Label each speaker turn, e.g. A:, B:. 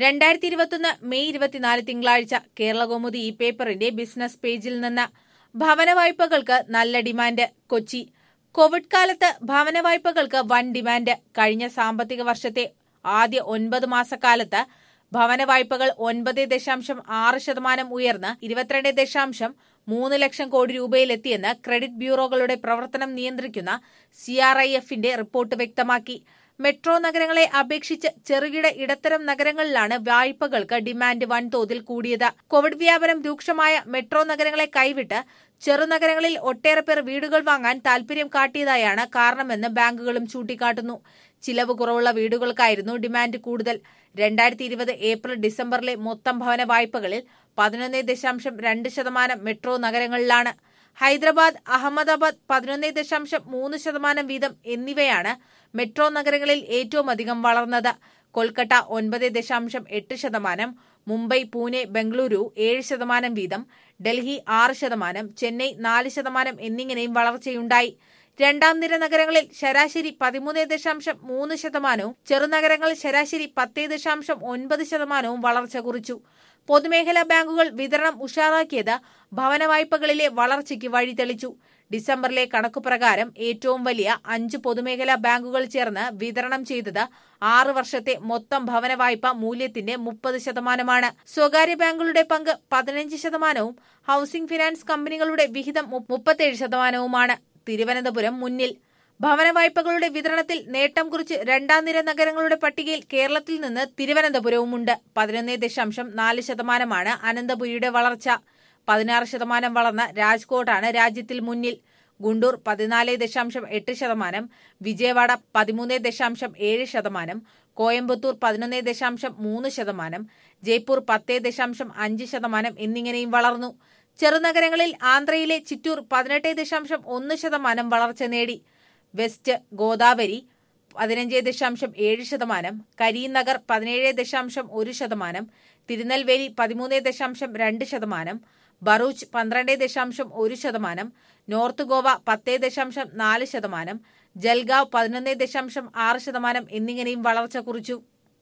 A: രണ്ടായിരത്തി ഇരുപത്തൊന്ന് മെയ് ഇരുപത്തിനാല് തിങ്കളാഴ്ച കേരളകൗമുദി ഈ പേപ്പറിന്റെ ബിസിനസ് പേജിൽ നിന്ന് ഭവന വായ്പകൾക്ക് നല്ല ഡിമാൻഡ് കൊച്ചി കോവിഡ് കാലത്ത് ഭവന വായ്പകൾക്ക് വൻ ഡിമാൻഡ് കഴിഞ്ഞ സാമ്പത്തിക വർഷത്തെ ആദ്യ ഒൻപത് മാസക്കാലത്ത് ഭവന വായ്പകൾ ഒൻപത് ദശാംശം ആറ് ശതമാനം ഉയർന്ന് ഇരുപത്തിരണ്ട് ദശാംശം മൂന്ന് ലക്ഷം കോടി രൂപയിലെത്തിയെന്ന് ക്രെഡിറ്റ് ബ്യൂറോകളുടെ പ്രവർത്തനം നിയന്ത്രിക്കുന്ന സിആർഐഎഫിന്റെ റിപ്പോർട്ട് വ്യക്തമാക്കി മെട്രോ നഗരങ്ങളെ അപേക്ഷിച്ച് ചെറുകിട ഇടത്തരം നഗരങ്ങളിലാണ് വായ്പകൾക്ക് ഡിമാൻഡ് വൻതോതിൽ കൂടിയത് കോവിഡ് വ്യാപനം രൂക്ഷമായ മെട്രോ നഗരങ്ങളെ കൈവിട്ട് ചെറുനഗരങ്ങളിൽ ഒട്ടേറെ പേർ വീടുകൾ വാങ്ങാൻ താൽപര്യം കാട്ടിയതായാണ് കാരണമെന്ന് ബാങ്കുകളും ചൂണ്ടിക്കാട്ടുന്നു ചിലവ് കുറവുള്ള വീടുകൾക്കായിരുന്നു ഡിമാൻഡ് കൂടുതൽ രണ്ടായിരത്തി ഇരുപത് ഏപ്രിൽ ഡിസംബറിലെ മൊത്തം ഭവന വായ്പകളിൽ പതിനൊന്ന് ദശാംശം രണ്ട് ശതമാനം മെട്രോ നഗരങ്ങളിലാണ് ഹൈദരാബാദ് അഹമ്മദാബാദ് പതിനൊന്ന് ദശാംശം മൂന്ന് ശതമാനം വീതം എന്നിവയാണ് മെട്രോ നഗരങ്ങളിൽ ഏറ്റവും അധികം വളർന്നത് കൊൽക്കത്ത ഒൻപത് ദശാംശം എട്ട് ശതമാനം മുംബൈ പൂനെ ബംഗളൂരു ഏഴ് ശതമാനം വീതം ഡൽഹി ആറ് ശതമാനം ചെന്നൈ നാല് ശതമാനം എന്നിങ്ങനെയും വളർച്ചയുണ്ടായി രണ്ടാം നിര നഗരങ്ങളിൽ ശരാശരി പതിമൂന്ന് ദശാംശം മൂന്ന് ശതമാനവും ചെറുനഗരങ്ങളിൽ ശരാശരി പത്ത് ദശാംശം ഒൻപത് ശതമാനവും വളർച്ച കുറിച്ചു പൊതുമേഖലാ ബാങ്കുകൾ വിതരണം ഉഷാറാക്കിയത് ഭവന വായ്പകളിലെ വളർച്ചയ്ക്ക് വഴിതെളിച്ചു ഡിസംബറിലെ കണക്കുപ്രകാരം ഏറ്റവും വലിയ അഞ്ച് പൊതുമേഖലാ ബാങ്കുകൾ ചേർന്ന് വിതരണം ചെയ്തത് ആറ് വർഷത്തെ മൊത്തം ഭവന വായ്പ മൂല്യത്തിന്റെ മുപ്പത് ശതമാനമാണ് സ്വകാര്യ ബാങ്കുകളുടെ പങ്ക് പതിനഞ്ച് ശതമാനവും ഹൌസിംഗ് ഫിനാൻസ് കമ്പനികളുടെ വിഹിതം മുപ്പത്തേഴ് ശതമാനവുമാണ് തിരുവനന്തപുരം മുന്നിൽ ഭവന വായ്പകളുടെ വിതരണത്തിൽ നേട്ടം കുറിച്ച് രണ്ടാം നിര നഗരങ്ങളുടെ പട്ടികയിൽ കേരളത്തിൽ നിന്ന് തിരുവനന്തപുരവുമുണ്ട് പതിനൊന്ന് ദശാംശം നാല് ശതമാനമാണ് അനന്തപുരിയുടെ വളർച്ച പതിനാറ് ശതമാനം വളർന്ന രാജ്കോട്ടാണ് രാജ്യത്തിൽ മുന്നിൽ ഗുണ്ടൂർ പതിനാല് ദശാംശം എട്ട് ശതമാനം വിജയവാഡ പതിമൂന്ന് ദശാംശം ഏഴ് ശതമാനം കോയമ്പത്തൂർ പതിനൊന്ന് ദശാംശം മൂന്ന് ശതമാനം ജയ്പൂർ പത്ത് ദശാംശം അഞ്ച് ശതമാനം എന്നിങ്ങനെയും വളർന്നു ചെറുനഗരങ്ങളിൽ ആന്ധ്രയിലെ ചിറ്റൂർ പതിനെട്ട് ദശാംശം ഒന്ന് ശതമാനം വളർച്ച നേടി വെസ്റ്റ് ഗോദാവരി പതിനഞ്ച് ദശാംശം ഏഴ് ശതമാനം കരീംനഗർ പതിനേഴ് ദശാംശം ഒരു ശതമാനം തിരുനെൽവേലി പതിമൂന്ന് ദശാംശം രണ്ട് ശതമാനം ബറൂച്ച് പന്ത്രണ്ട് ദശാംശം ഒരു ശതമാനം നോർത്ത് ഗോവ പത്ത് ദശാംശം നാല് ശതമാനം ജൽഗാവ് പതിനൊന്ന് ദശാംശം ആറ് ശതമാനം എന്നിങ്ങനെയും വളർച്ച കുറിച്ചു